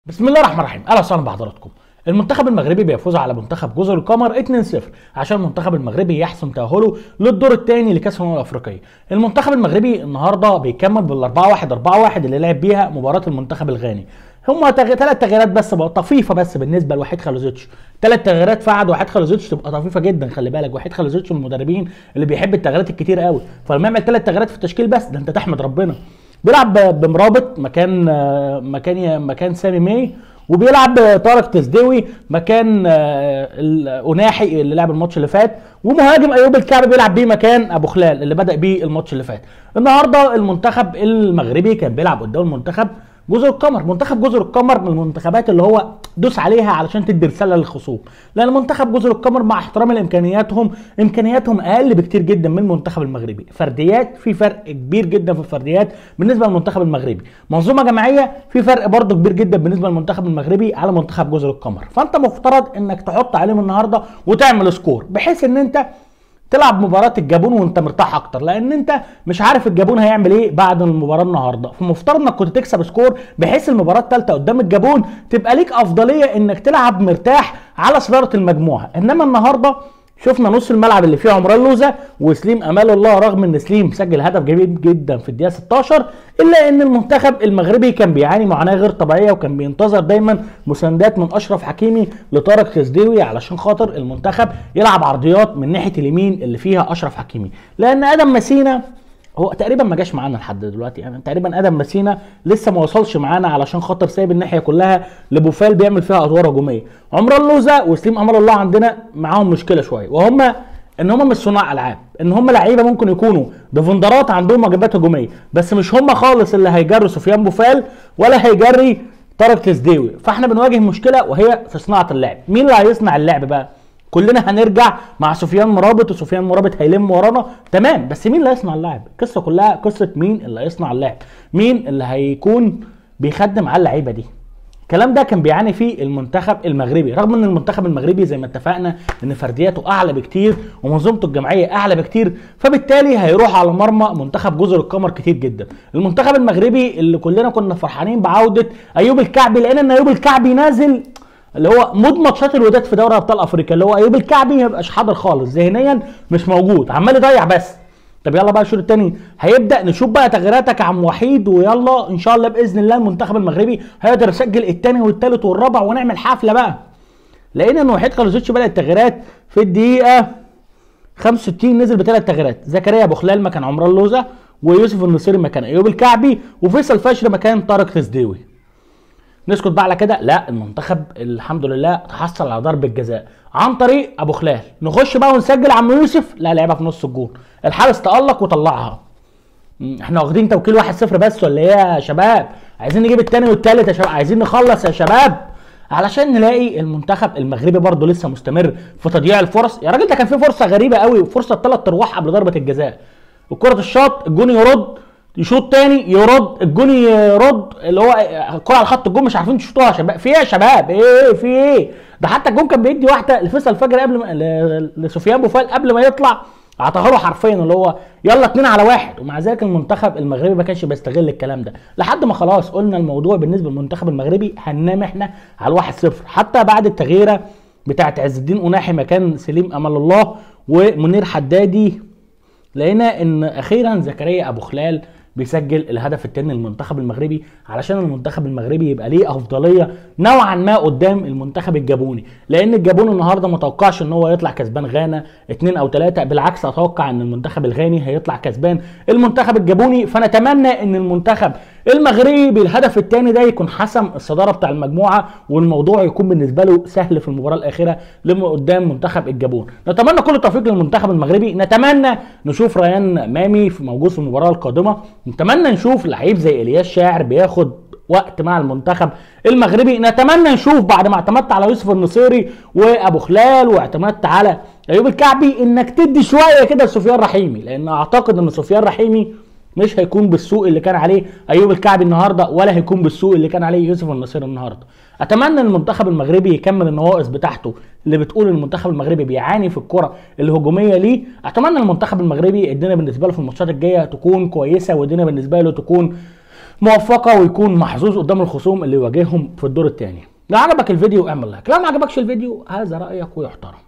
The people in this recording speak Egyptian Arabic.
بسم الله الرحمن الرحيم اهلا وسهلا بحضراتكم المنتخب المغربي بيفوز على منتخب جزر القمر 2-0 عشان المنتخب المغربي يحسم تاهله للدور الثاني لكاس الامم الافريقيه المنتخب المغربي النهارده بيكمل بال 4 1 4 1 اللي لعب بيها مباراه المنتخب الغاني هم تغ... ثلاث تغييرات بس بقى طفيفه بس بالنسبه لوحيد خالوزيتش ثلاث تغييرات فعد وحيد خالوزيتش تبقى طفيفه جدا خلي بالك وحيد خالوزيتش من المدربين اللي بيحب التغييرات الكتير قوي فلما يعمل ثلاث تغييرات في التشكيل بس ده انت تحمد ربنا بيلعب بمرابط مكان مكان مكان سامي ماي وبيلعب طارق تسديوي مكان اوناحي اللي لعب الماتش اللي فات ومهاجم ايوب الكعبي بيلعب بيه مكان ابو خلال اللي بدا بيه الماتش اللي فات النهارده المنتخب المغربي كان بيلعب قدام المنتخب جزر القمر منتخب جزر القمر من المنتخبات اللي هو دوس عليها علشان تدي رساله للخصوم لان منتخب جزر القمر مع احترام لامكانياتهم امكانياتهم اقل بكتير جدا من المنتخب المغربي فرديات في فرق كبير جدا في الفرديات بالنسبه للمنتخب المغربي منظومه جماعيه في فرق برضه كبير جدا بالنسبه للمنتخب المغربي على منتخب جزر القمر فانت مفترض انك تحط عليهم النهارده وتعمل سكور بحيث ان انت تلعب مباراة الجابون وانت مرتاح اكتر لان انت مش عارف الجابون هيعمل ايه بعد المباراة النهاردة فمفترض انك كنت تكسب سكور بحيث المباراة الثالثة قدام الجابون تبقى ليك افضلية انك تلعب مرتاح على صدارة المجموعة انما النهاردة شفنا نص الملعب اللي فيه عمران لوزة وسليم امال الله رغم ان سليم سجل هدف جميل جدا في الدقيقه 16 الا ان المنتخب المغربي كان بيعاني معاناه غير طبيعيه وكان بينتظر دايما مساندات من اشرف حكيمي لطارق تسديوي علشان خاطر المنتخب يلعب عرضيات من ناحيه اليمين اللي فيها اشرف حكيمي لان ادم مسينا هو تقريبا ما جاش معانا لحد دلوقتي يعني تقريبا ادم مسينا لسه ما وصلش معانا علشان خاطر سايب الناحيه كلها لبوفال بيعمل فيها ادوار هجوميه عمران لوزة وسليم امر الله عندنا معاهم مشكله شويه وهم ان هم مش صناع العاب ان هم لعيبه ممكن يكونوا ديفندرات عندهم واجبات هجوميه بس مش هم خالص اللي هيجروا سفيان بوفال ولا هيجري طارق تسديوي فاحنا بنواجه مشكله وهي في صناعه اللعب مين اللي هيصنع اللعب بقى كلنا هنرجع مع سفيان مرابط وسفيان مرابط هيلم ورانا تمام بس مين اللي هيصنع اللعب القصه كلها قصه مين اللي هيصنع اللعب مين اللي هيكون بيخدم على اللعيبه دي الكلام ده كان بيعاني فيه المنتخب المغربي رغم ان المنتخب المغربي زي ما اتفقنا ان فردياته اعلى بكتير ومنظومته الجماعيه اعلى بكتير فبالتالي هيروح على مرمى منتخب جزر القمر كتير جدا المنتخب المغربي اللي كلنا كنا فرحانين بعوده ايوب الكعبي لان ان ايوب الكعبي نازل اللي هو مود ماتشات الوداد في دوري ابطال افريقيا اللي هو ايوب الكعبي ما يبقاش حاضر خالص ذهنيا مش موجود عمال يضيع بس طب يلا بقى الشوط الثاني هيبدا نشوف بقى تغييراتك يا عم وحيد ويلا ان شاء الله باذن الله المنتخب المغربي هيقدر يسجل الثاني والثالث والرابع ونعمل حفله بقى لقينا ان وحيد خلصتش بدا التغييرات في الدقيقه 65 نزل بثلاث تغييرات زكريا ابو خلال مكان عمران لوزة ويوسف النصيري مكان ايوب الكعبي وفيصل فشر مكان طارق تسديوي نسكت بقى على كده لا المنتخب الحمد لله تحصل على ضربه جزاء عن طريق ابو خلال نخش بقى ونسجل عم يوسف لا لعبها في نص الجون الحارس تالق وطلعها احنا واخدين توكيل 1-0 بس ولا ايه يا شباب عايزين نجيب الثاني والثالث يا شباب عايزين نخلص يا شباب علشان نلاقي المنتخب المغربي برضه لسه مستمر في تضييع الفرص يا راجل ده كان في فرصه غريبه قوي فرصه ثلاث ارواح قبل ضربه الجزاء الكره الشاط الجون يرد يشوط تاني يرد الجون يرد اللي هو الكره على خط الجون مش عارفين تشوطوها يا شباب في ايه يا شباب ايه في ايه ده حتى الجون كان بيدي واحده لفيصل فجر قبل ما لسفيان بوفال قبل ما يطلع اعطاها له حرفيا اللي هو يلا اتنين على واحد ومع ذلك المنتخب المغربي ما كانش بيستغل الكلام ده لحد ما خلاص قلنا الموضوع بالنسبه للمنتخب المغربي هننام احنا على الواحد صفر حتى بعد التغييره بتاعت عز الدين قناحي مكان سليم امل الله ومنير حدادي لقينا ان اخيرا زكريا ابو خلال بيسجل الهدف الثاني للمنتخب المغربي علشان المنتخب المغربي يبقى ليه افضليه نوعا ما قدام المنتخب الجابوني لان الجابون النهارده ما توقعش ان هو يطلع كسبان غانا اثنين او ثلاثه بالعكس اتوقع ان المنتخب الغاني هيطلع كسبان المنتخب الجابوني فنتمنى ان المنتخب المغربي بالهدف الثاني ده يكون حسم الصداره بتاع المجموعه والموضوع يكون بالنسبه له سهل في المباراه الاخيره لما قدام منتخب الجابون نتمنى كل التوفيق للمنتخب المغربي نتمنى نشوف ريان مامي في موجود في المباراه القادمه نتمنى نشوف لعيب زي الياس شاعر بياخد وقت مع المنتخب المغربي نتمنى نشوف بعد ما اعتمدت على يوسف النصيري وابو خلال واعتمدت على ايوب الكعبي انك تدي شويه كده لسفيان رحيمي لان اعتقد ان سفيان رحيمي مش هيكون بالسوء اللي كان عليه ايوب الكعبي النهارده ولا هيكون بالسوء اللي كان عليه يوسف النصير النهارده اتمنى ان المنتخب المغربي يكمل النواقص بتاعته اللي بتقول ان المنتخب المغربي بيعاني في الكره الهجوميه ليه اتمنى المنتخب المغربي الدنيا بالنسبه له في الماتشات الجايه تكون كويسه والدنيا بالنسبه له تكون موفقه ويكون محظوظ قدام الخصوم اللي يواجههم في الدور الثاني لو عجبك الفيديو اعمل لايك لو ما عجبكش الفيديو هذا رايك ويحترم